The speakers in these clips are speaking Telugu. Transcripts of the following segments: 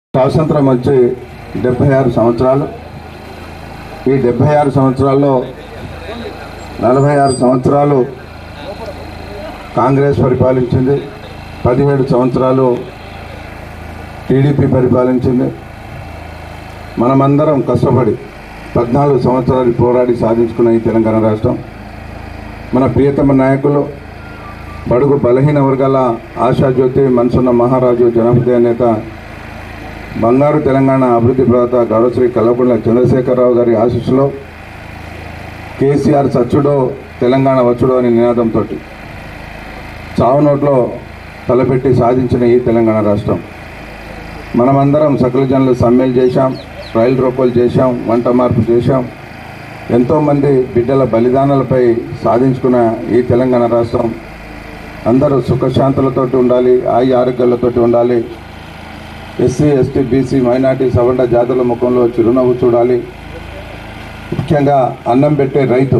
స్వాతంత్రం వచ్చి డెబ్బై ఆరు సంవత్సరాలు ఈ డెబ్బై ఆరు సంవత్సరాల్లో నలభై ఆరు సంవత్సరాలు కాంగ్రెస్ పరిపాలించింది పదిహేడు సంవత్సరాలు టీడీపీ పరిపాలించింది మనమందరం కష్టపడి పద్నాలుగు సంవత్సరాలు పోరాడి సాధించుకున్న ఈ తెలంగాణ రాష్ట్రం మన ప్రియతమ నాయకులు బడుగు బలహీన వర్గాల ఆశాజ్యోతి మనసున్న మహారాజు జనపతి నేత బంగారు తెలంగాణ అభివృద్ధి ప్రదాత గౌరవశ్రీ కల్వకుంట్ల చంద్రశేఖరరావు గారి ఆశీస్సులో కేసీఆర్ సచ్చుడో తెలంగాణ వచ్చుడో అనే నినాదంతో చావు నోట్లో తలపెట్టి సాధించిన ఈ తెలంగాణ రాష్ట్రం మనమందరం సకల జనులు సమ్మెలు చేశాం రైలు రోకోలు చేశాం వంట మార్పు చేశాం ఎంతోమంది బిడ్డల బలిదానాలపై సాధించుకున్న ఈ తెలంగాణ రాష్ట్రం అందరూ సుఖశాంతులతోటి ఉండాలి ఆయి ఆరోగ్యాలతోటి ఉండాలి ఎస్సీ ఎస్టీ బీసీ మైనార్టీ సవర్ణ జాతుల ముఖంలో చిరునవ్వు చూడాలి ముఖ్యంగా అన్నం పెట్టే రైతు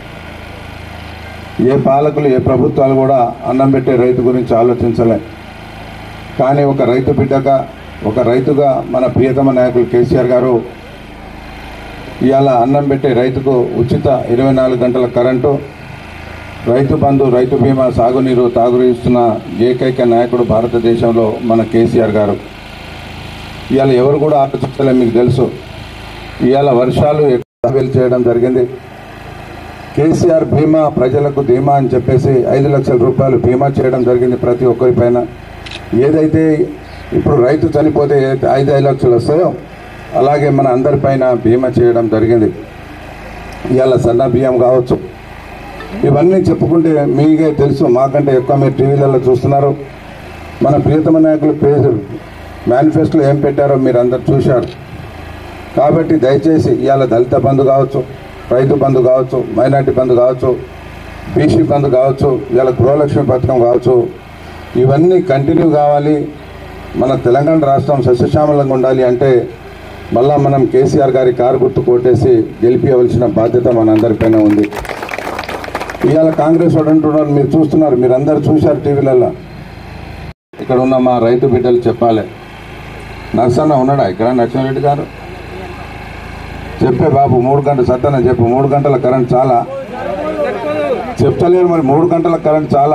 ఏ పాలకులు ఏ ప్రభుత్వాలు కూడా అన్నం పెట్టే రైతు గురించి ఆలోచించలే కానీ ఒక రైతు బిడ్డగా ఒక రైతుగా మన ప్రియతమ నాయకులు కేసీఆర్ గారు ఇవాళ అన్నం పెట్టే రైతుకు ఉచిత ఇరవై నాలుగు గంటల కరెంటు రైతు బంధు రైతు బీమా సాగునీరు తాగునీరు ఇస్తున్న ఏకైక నాయకుడు భారతదేశంలో మన కేసీఆర్ గారు ఇవాళ ఎవరు కూడా ఆలోచించలే మీకు తెలుసు ఇవాళ వర్షాలు ఎక్కువ చేయడం జరిగింది కేసీఆర్ బీమా ప్రజలకు ధీమా అని చెప్పేసి ఐదు లక్షల రూపాయలు బీమా చేయడం జరిగింది ప్రతి ఒక్కరి పైన ఏదైతే ఇప్పుడు రైతు చనిపోతే ఏ- ఐదు ఐదు లక్షలు వస్తాయో అలాగే మన అందరిపైన బీమా చేయడం జరిగింది ఇవాళ సన్న బియ్యం కావచ్చు ఇవన్నీ చెప్పుకుంటే మీకే తెలుసు మాకంటే ఎక్కువ మీరు టీవీలలో చూస్తున్నారు మన ప్రియతమ నాయకులు పేరు మేనిఫెస్టోలో ఏం పెట్టారో మీరు అందరు చూశారు కాబట్టి దయచేసి ఇవాళ దళిత బంధు కావచ్చు రైతు బంధు కావచ్చు మైనార్టీ బంధు కావచ్చు బీసీ బంధు కావచ్చు ఇవాళ గృహలక్ష్మి పథకం కావచ్చు ఇవన్నీ కంటిన్యూ కావాలి మన తెలంగాణ రాష్ట్రం సస్యశ్యామలంగా ఉండాలి అంటే మళ్ళా మనం కేసీఆర్ గారి కారు గుర్తు కొట్టేసి గెలిపించవలసిన బాధ్యత మనందరిపైన ఉంది ఇవాళ కాంగ్రెస్ వాడు అంటున్నారు మీరు చూస్తున్నారు మీరు అందరు చూశారు టీవీలలో ఇక్కడ ఉన్న మా రైతు బిడ్డలు చెప్పాలి నర్సన్న ఉన్నాడా ఇక్కడ నరసింహారెడ్డి గారు చెప్పే బాబు మూడు గంటల సత్తన చెప్పు మూడు గంటల కరెంట్ చాలా చెప్తలేరు మరి మూడు గంటల కరెంట్ చాలా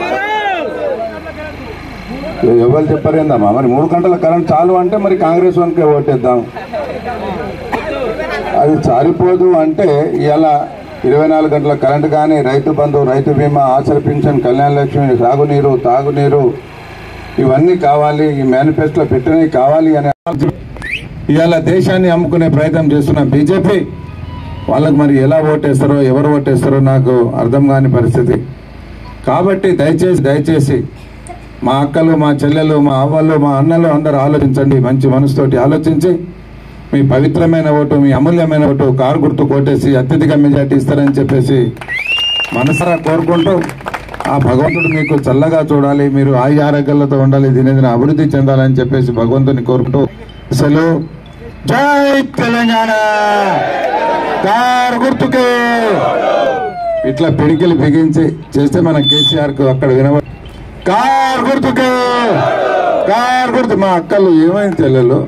ఎవరు చెప్పారేందమ్మా మరి మూడు గంటల కరెంట్ చాలు అంటే మరి కాంగ్రెస్ వానికి ఓటేద్దాం అది సరిపోదు అంటే ఇలా ఇరవై నాలుగు గంటల కరెంట్ కానీ రైతు బంధు రైతు బీమా ఆసర పింఛన్ కళ్యాణ లక్ష్మి సాగునీరు తాగునీరు ఇవన్నీ కావాలి ఈ మేనిఫెస్టోలో పెట్టినవి కావాలి అని ఇవాళ దేశాన్ని అమ్ముకునే ప్రయత్నం చేస్తున్న బీజేపీ వాళ్ళకు మరి ఎలా ఓటేస్తారో ఎవరు ఓటేస్తారో నాకు అర్థం కాని పరిస్థితి కాబట్టి దయచేసి దయచేసి మా అక్కలు మా చెల్లెలు మా అవ్వలు మా అన్నలు అందరూ ఆలోచించండి మంచి మనసుతోటి ఆలోచించి మీ పవిత్రమైన ఓటు మీ అమూల్యమైన ఓటు కారు గుర్తు కొట్టేసి అత్యధిక మెజార్టీ ఇస్తారని చెప్పేసి మనసరా కోరుకుంటూ ఆ భగవంతుడు మీకు చల్లగా చూడాలి మీరు ఆయి ఆరోగ్యాలతో ఉండాలి దినదిన అభివృద్ధి చెందాలని చెప్పేసి భగవంతుని కోరుకుంటూ అసలు జై తెలంగాణ కారు గుర్తుకే ఇట్లా పిడికిలు బిగించి చేస్తే మన కేసీఆర్ కు అక్కడ వినవ కార్ గుర్తుకే కార్ గుర్తు మా అక్కలు ఏమైంది చెల్లెలు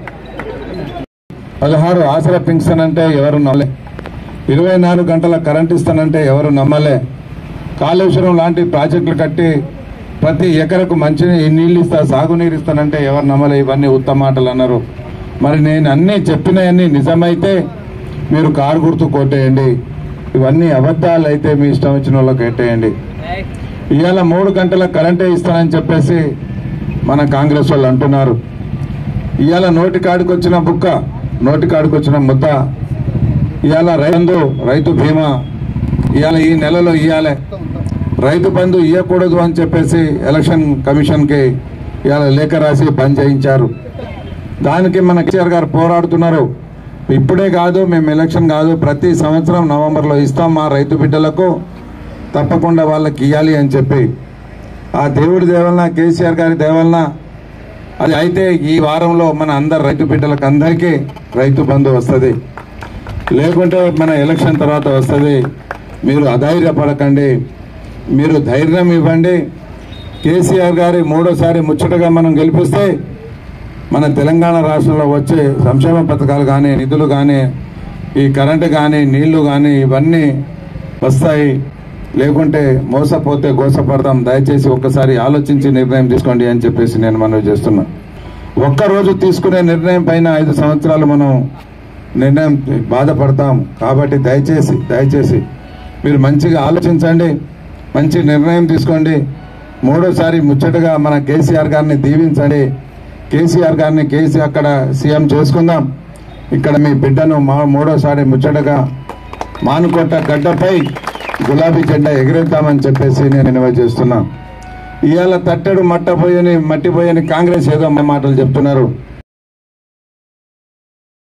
పదహారు ఆసరా పింఛన్ అంటే ఎవరు నమ్మలే ఇరవై నాలుగు గంటల కరెంట్ ఇస్తానంటే ఎవరు నమ్మలే కాళేశ్వరం లాంటి ప్రాజెక్టులు కట్టి ప్రతి ఎకరకు మంచి నీళ్ళు ఇస్తా సాగునీరు ఇస్తానంటే ఎవరు నమ్మలే ఇవన్నీ ఉత్తమ మాటలు అన్నారు మరి నేను అన్నీ చెప్పినవన్నీ నిజమైతే మీరు కారు గుర్తు కొట్టేయండి ఇవన్నీ అబద్ధాలు అయితే మీ ఇష్టం వచ్చిన వాళ్ళకి పెట్టేయండి ఇవాళ మూడు గంటల కరెంటే ఇస్తానని చెప్పేసి మన కాంగ్రెస్ వాళ్ళు అంటున్నారు ఇవాళ నోటి కాడికి వచ్చిన బుక్క నోటి కాడికి వచ్చిన ముద్ద ఇవాళ రైతు రైతు బీమా ఇవాళ ఈ నెలలో ఇవ్వాలి రైతు బంధు ఇవ్వకూడదు అని చెప్పేసి ఎలక్షన్ కమిషన్కి ఇవాళ లేఖ రాసి బంద్ చేయించారు దానికి మన కేసీఆర్ గారు పోరాడుతున్నారు ఇప్పుడే కాదు మేము ఎలక్షన్ కాదు ప్రతి సంవత్సరం నవంబర్లో ఇస్తాం మా రైతు బిడ్డలకు తప్పకుండా వాళ్ళకి ఇవ్వాలి అని చెప్పి ఆ దేవుడి దేవలన కేసీఆర్ గారి దేవలన అది అయితే ఈ వారంలో మన అందరు రైతు బిడ్డలకు అందరికీ రైతు బంధు వస్తుంది లేకుంటే మన ఎలక్షన్ తర్వాత వస్తుంది మీరు అధైర్యపడకండి మీరు ధైర్యం ఇవ్వండి కేసీఆర్ గారి మూడోసారి ముచ్చటగా మనం గెలిపిస్తే మన తెలంగాణ రాష్ట్రంలో వచ్చే సంక్షేమ పథకాలు కానీ నిధులు కానీ ఈ కరెంటు కానీ నీళ్లు కానీ ఇవన్నీ వస్తాయి లేకుంటే మోసపోతే గోసపడదాం దయచేసి ఒక్కసారి ఆలోచించి నిర్ణయం తీసుకోండి అని చెప్పేసి నేను మనవి చేస్తున్నా ఒక్కరోజు తీసుకునే నిర్ణయం పైన ఐదు సంవత్సరాలు మనం నిర్ణయం బాధపడతాం కాబట్టి దయచేసి దయచేసి మీరు మంచిగా ఆలోచించండి మంచి నిర్ణయం తీసుకోండి మూడోసారి ముచ్చటగా మన కేసీఆర్ గారిని దీవించండి కేసీఆర్ గారిని కేసీ అక్కడ సీఎం చేసుకుందాం ఇక్కడ మీ బిడ్డను మా మూడోసారి ముచ్చటగా మానుకోట గడ్డపై గులాబీ జెండా ఎగిరేద్దామని చెప్పేసి నేను నిల్వ చేస్తున్నా ఇవాళ తట్టెడు మట్టపోయని మట్టిపోయని కాంగ్రెస్ ఏదో మాటలు చెప్తున్నారు